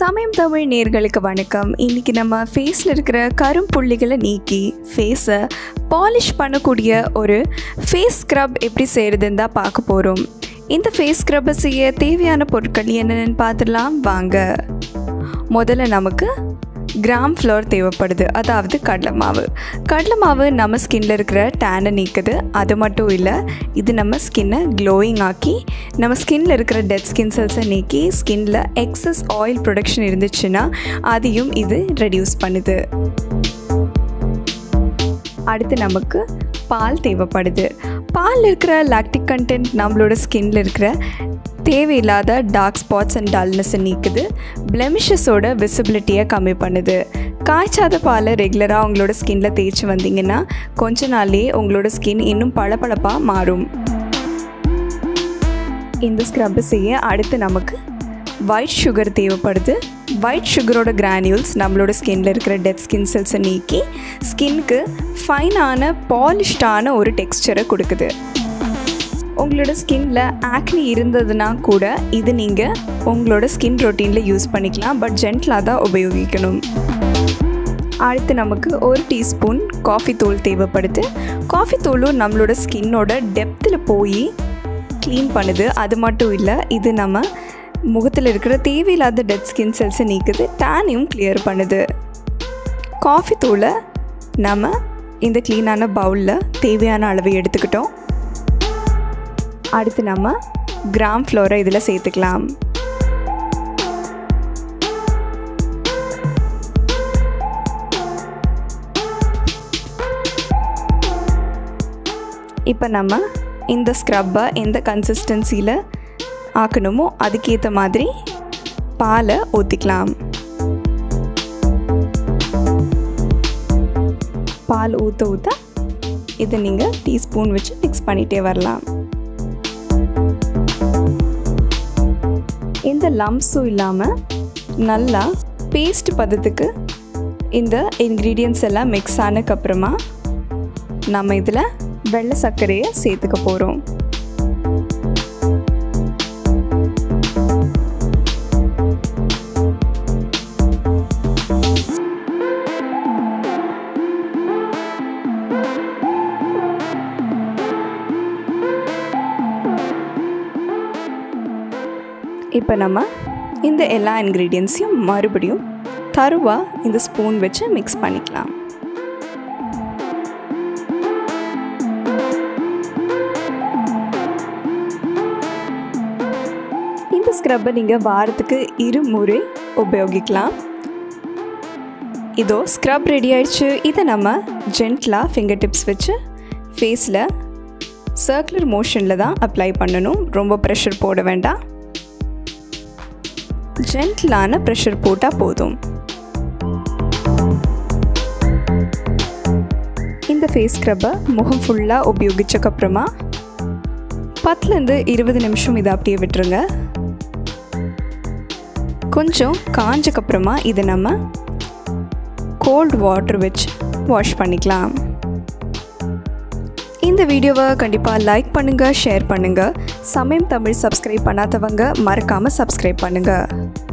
சமயம் தமிழ் நேர்களுக்கு வணக்கம் இன்னைக்கு நம்ம ஃபேஸில் இருக்கிற கரும்புள்ளிகளை நீக்கி ஃபேஸை பாலிஷ் பண்ணக்கூடிய ஒரு ஃபேஸ் ஸ்க்ரப் எப்படி செய்கிறதுன்னு தான் பார்க்க போகிறோம் இந்த ஃபேஸ் ஸ்க்ரப்பை செய்ய தேவையான பொருட்கள் என்னென்னு பார்த்துடலாம் வாங்க முதல்ல நமக்கு கிராம் ஃப்ளோர் தேவைப்படுது அதாவது கடலை மாவு கடலை மாவு நம்ம ஸ்கின்ல இருக்கிற டேனை நீக்குது அது மட்டும் இல்லை இது நம்ம ஸ்கின்னை க்ளோயிங் ஆக்கி நம்ம ஸ்கின்ல இருக்கிற டெட் ஸ்கின் செல்ஸை நீக்கி ஸ்கின்ல எக்ஸஸ் ஆயில் ப்ரொடக்ஷன் இருந்துச்சுன்னா அதையும் இது ரெடியூஸ் பண்ணுது அடுத்து நமக்கு பால் தேவைப்படுது பால் இருக்கிற லாக்டிக் கண்டென்ட் நம்மளோட ஸ்கின்ல இருக்கிற தேவையில்லாத டார்க் ஸ்பாட்ஸ் அண்ட் டல்னஸை நீக்குது பிளெமிஷஸோட விசிபிலிட்டியை கம்மி பண்ணுது காய்ச்சாத பாலை ரெகுலராக உங்களோட ஸ்கின்ல தேய்ச்சி வந்தீங்கன்னா கொஞ்ச நாள்லேயே உங்களோட ஸ்கின் இன்னும் பளபளப்பாக மாறும் இந்த ஸ்க்ரப்பை செய்ய அடுத்து நமக்கு ஒயிட் சுகர் தேவைப்படுது ஒயிட் சுகரோட கிரானியூல்ஸ் நம்மளோட ஸ்கின்ல இருக்கிற டெட் ஸ்கின் செல்ஸை நீக்கி ஸ்கின்க்கு ஃபைனான பாலிஷ்டான ஒரு டெக்ஸ்சரை கொடுக்குது உங்களோட ஸ்கின்ல ஆக்னி இருந்ததுன்னா கூட இது நீங்கள் உங்களோட ஸ்கின் ரொட்டீனில் யூஸ் பண்ணிக்கலாம் பட் ஜென்டலாக தான் உபயோகிக்கணும் அடுத்து நமக்கு ஒரு டீஸ்பூன் காஃபி தூள் தேவைப்படுது காஃபி தூளும் நம்மளோட ஸ்கின்னோட டெப்த்தில் போய் க்ளீன் பண்ணுது அது மட்டும் இல்லை இது நம்ம முகத்தில் இருக்கிற தேவையில்லாத டெட் ஸ்கின் செல்ஸை நீக்குது டேனையும் கிளியர் பண்ணுது காஃபி தூளை நம்ம இந்த க்ளீனான பவுலில் தேவையான அளவு எடுத்துக்கிட்டோம் அடுத்து நம்ம கிராம் ஃப்ளோரை இதில் சேர்த்துக்கலாம் இப்போ நம்ம இந்த ஸ்க்ரப்பை எந்த கன்சிஸ்டன்சியில் ஆக்கணுமோ அதுக்கேற்ற மாதிரி பாலை ஊற்றிக்கலாம் பால் ஊற்ற ஊற்ற இதை நீங்கள் டீஸ்பூன் வச்சு மிக்ஸ் பண்ணிகிட்டே வரலாம் எந்த லம்ஸும் இல்லாமல் நல்லா பேஸ்ட் பதத்துக்கு இந்த இன்க்ரீடியன்ஸ் எல்லாம் மிக்ஸ் ஆனதுக்கப்புறமா நம்ம இதில் வெள்ளை சர்க்கரையை சேர்த்துக்க போகிறோம் இப்போ நம்ம இந்த எல்லா இன்க்ரீடியன்ஸையும் மறுபடியும் தருவாக இந்த ஸ்பூன் வச்சு மிக்ஸ் பண்ணிக்கலாம் இந்த ஸ்க்ரப்பை நீங்கள் வாரத்துக்கு இருமுறை உபயோகிக்கலாம் இதோ ஸ்க்ரப் ரெடி ஆயிடுச்சு இதை நம்ம ஜென்ட்லாக ஃபிங்கர் டிப்ஸ் வச்சு ஃபேஸில் சர்க்குலர் மோஷனில் தான் அப்ளை பண்ணணும் ரொம்ப ப்ரெஷர் போட வேண்டாம் ஜென்டிலான ப்ரெஷர் போட்டால் போதும் இந்த ஃபேஸ் ஸ்க்ரப்பை முகம் ஃபுல்லாக உபயோகிச்சக்கப்புறமா பத்துலேருந்து இருபது நிமிஷம் இதை அப்படியே விட்டுருங்க கொஞ்சம் காஞ்சக்கப்புறமா இதை நம்ம கோல்ட் வாட்டர் வச்சு வாஷ் பண்ணிக்கலாம் இந்த வீடியோவை கண்டிப்பாக லைக் பண்ணுங்கள் ஷேர் பண்ணுங்கள் சமயம் தமிழ் சப்ஸ்கிரைப் பண்ணாதவங்க மறக்காமல் சப்ஸ்கிரைப் பண்ணுங்கள்